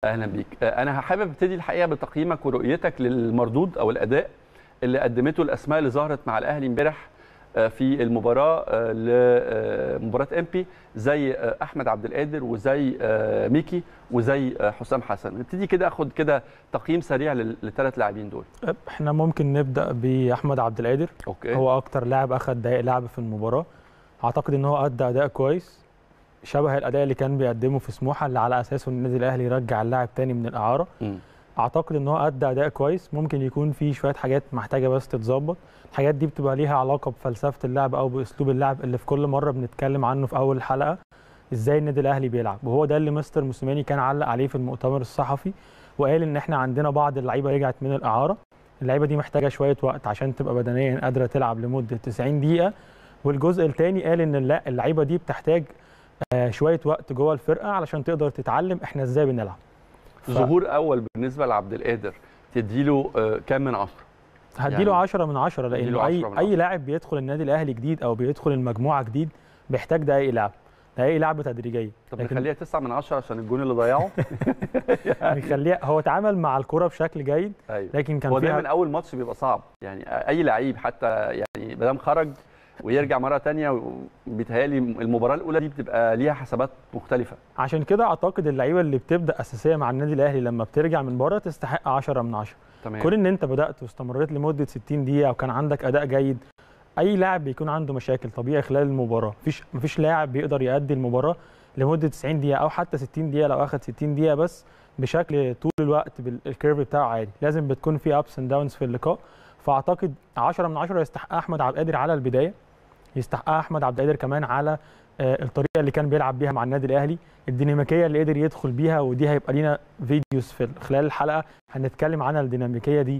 اهلا بيك انا حابب ابتدي الحقيقه بتقييمك ورؤيتك للمردود او الاداء اللي قدمته الاسماء اللي ظهرت مع الاهلي امبارح في المباراه لمباراه امبي زي احمد عبد القادر وزي ميكي وزي حسام حسن نبتدي كده اخد كده تقييم سريع للثلاث لاعبين دول احنا ممكن نبدا باحمد عبد القادر اوكي هو اكتر لاعب اخذ دقائق لعب في المباراه اعتقد ان هو ادى اداء كويس شبه الاداء اللي كان بيقدمه في سموحه اللي على اساسه النادي الاهلي يرجع اللاعب تاني من الاعاره م. اعتقد ان هو ادى اداء كويس ممكن يكون في شويه حاجات محتاجه بس تتظبط الحاجات دي بتبقى ليها علاقه بفلسفه اللعب او باسلوب اللعب اللي في كل مره بنتكلم عنه في اول الحلقه ازاي النادي الاهلي بيلعب وهو ده اللي مستر موسيماني كان علق عليه في المؤتمر الصحفي وقال ان احنا عندنا بعض اللعيبه رجعت من الاعاره اللعيبه دي محتاجه شويه وقت عشان تبقى بدنيا قادره تلعب لمده 90 دقيقه والجزء الثاني قال ان لا اللعيبه دي بتحتاج شويه وقت جوه الفرقه علشان تقدر تتعلم احنا ازاي بنلعب ف... ظهور اول بالنسبه لعبد القادر تديله كام من عشرة هديله يعني 10 من 10 لانه اي من اي لاعب بيدخل النادي الاهلي جديد او بيدخل المجموعه جديد بيحتاج دقائق لعب دقائق لعب تدريجيه طب لكن... نخليها 9 من 10 عشان الجون اللي ضيعه يعني نخليها هو اتعامل مع الكره بشكل جيد أيوة. لكن كان هو فيها دايما اول ماتش بيبقى صعب يعني اي لعيب حتى يعني ما دام خرج ويرجع مره ثانيه بيتهيألي المباراه الاولى دي بتبقى ليها حسابات مختلفه عشان كده اعتقد اللعيبه اللي بتبدا اساسيه مع النادي الاهلي لما بترجع من بره تستحق 10 من 10 تمام كون ان انت بدات واستمريت لمده 60 دقيقه وكان عندك اداء جيد اي لاعب بيكون عنده مشاكل طبيعي خلال المباراه مفيش مفيش لاعب بيقدر يؤدي المباراه لمده 90 دقيقه او حتى 60 دقيقه لو اخذ 60 دقيقه بس بشكل طول الوقت بالكيرف بتاعه عادي لازم بتكون في ابس اند داونز في اللقاء فاعتقد 10 من 10 يستحق احمد عبد القادر على البدايه يستحقها احمد عبد القادر كمان على الطريقه اللي كان بيلعب بيها مع النادي الاهلي الديناميكيه اللي قدر يدخل بيها ودي هيبقى لينا فيديوز في خلال الحلقه هنتكلم عنها الديناميكيه دي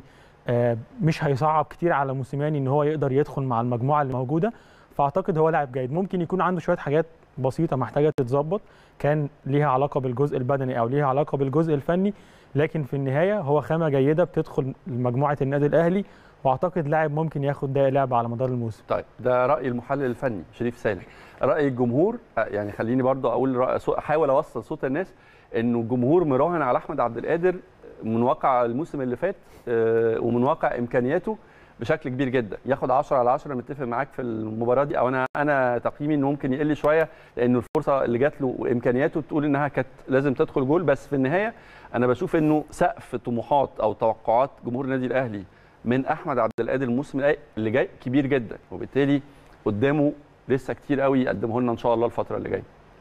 مش هيصعب كتير على موسيماني ان هو يقدر يدخل مع المجموعه اللي موجوده فاعتقد هو لاعب جيد ممكن يكون عنده شويه حاجات بسيطه محتاجه تتظبط كان ليها علاقه بالجزء البدني او ليها علاقه بالجزء الفني لكن في النهايه هو خامه جيده بتدخل مجموعه النادي الاهلي واعتقد لاعب ممكن ياخد دقائق لعب على مدار الموسم طيب ده راي المحلل الفني شريف سالم راي الجمهور يعني خليني برضو اقول رأي احاول اوصل صوت الناس انه الجمهور مراهن على احمد عبد القادر من واقع الموسم اللي فات ومن واقع امكانياته بشكل كبير جدا ياخد 10 على 10 متفق معاك في المباراه دي او انا انا تقييمي انه ممكن يقل شويه لانه الفرصه اللي جات له وامكانياته تقول انها كانت لازم تدخل جول بس في النهايه انا بشوف انه سقف طموحات او توقعات جمهور النادي الاهلي من احمد عبد القادر الموسم اللي جاي كبير جدا وبالتالي قدامه لسه كتير قوي يقدمه لنا ان شاء الله الفتره اللي جايه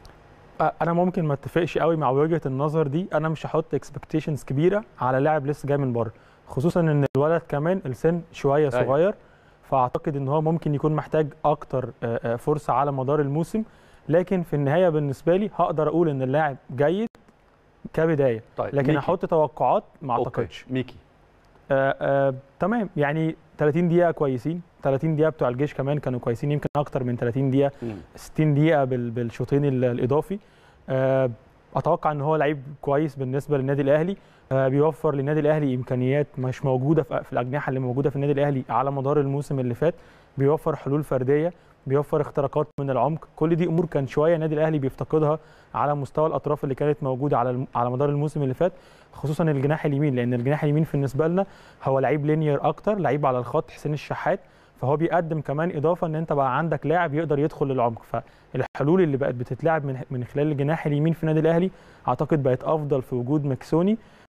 انا ممكن ما اتفقش قوي مع وجهه النظر دي انا مش هحط اكسبكتيشنز كبيره على لاعب لسه جاي من بره خصوصا ان الولد كمان السن شويه صغير أي. فاعتقد ان هو ممكن يكون محتاج اكتر فرصه على مدار الموسم لكن في النهايه بالنسبه لي هقدر اقول ان اللاعب جيد كبدايه طيب لكن احط توقعات ما اعتقدش ميكي آه آه تمام يعني 30 دقيقه كويسين 30 دقيقه بتوع الجيش كمان كانوا كويسين يمكن اكتر من 30 دقيقه م. 60 دقيقه بالشوطين الاضافي آه اتوقع ان هو لعيب كويس بالنسبه للنادي الاهلي آه بيوفر للنادي الاهلي امكانيات مش موجوده في الاجنحه اللي موجوده في النادي الاهلي على مدار الموسم اللي فات بيوفر حلول فرديه بيوفر اختراقات من العمق كل دي امور كان شويه النادي الاهلي بيفتقدها على مستوى الاطراف اللي كانت موجوده على على مدار الموسم اللي فات خصوصا الجناح اليمين لان الجناح اليمين بالنسبه لنا هو لعيب لينير اكتر لعيب على الخط حسين الشحات فهو بيقدم كمان اضافه ان انت بقى عندك لاعب يقدر يدخل للعمق فالحلول اللي بقت بتتلعب من من خلال الجناح اليمين في النادي الاهلي اعتقد بقت افضل في وجود مكسوني